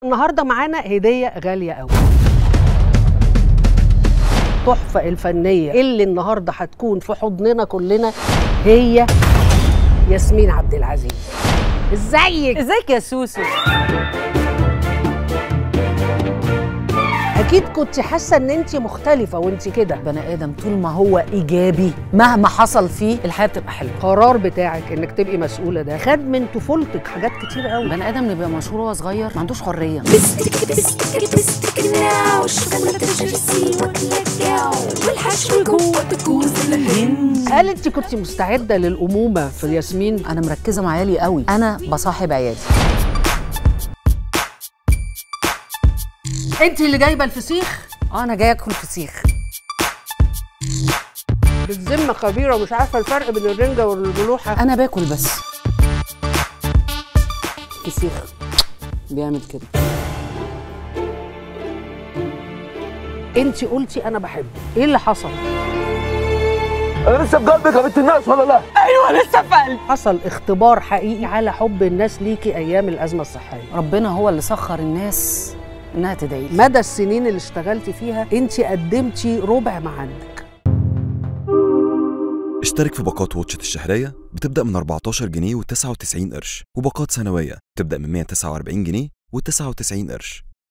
النهارده معانا هديه غاليه قوي التحفه الفنيه اللي النهارده هتكون في حضننا كلنا هي ياسمين عبد العزيز ازيك ازيك يا سوسو اكيد كنت حاسه ان انت مختلفه وانت كده بني ادم طول ما هو ايجابي مهما حصل فيه الحياه بتبقى حلوه القرار بتاعك انك تبقي مسؤوله ده خد من طفولتك حاجات كتير قوي بني ادم اللي بيبقى مشهور وهو صغير ما عندوش حريه بستك بستك بستك now شوف لك تجرسي وتلقاو والحشو جوه تكوز الهند هل انت كنت مستعده للامومه في ياسمين انا مركزه مع عيالي قوي انا بصاحب عيالي انت اللي جايبه الفسيخ اه انا جايه اكل فسيخ بالذمه خبيره ومش عارفه الفرق بين الرنجه والملوحه انا باكل بس فسيخ بيعمل كده انت قلتي انا بحبه ايه اللي حصل انا لسه في قلبك يا بنت الناس ولا لا؟ حصل اختبار حقيقي على حب الناس ليكي ايام الازمه الصحيه ربنا هو اللي سخر الناس انها تدعي لي مدى السنين اللي اشتغلتي فيها انت قدمتي ربع ما عندك اشترك في باقات واتشت الشهرية بتبدأ من 14 جنيه و99 قرش وباقات سنوية بتبدأ من 149 جنيه و99 قرش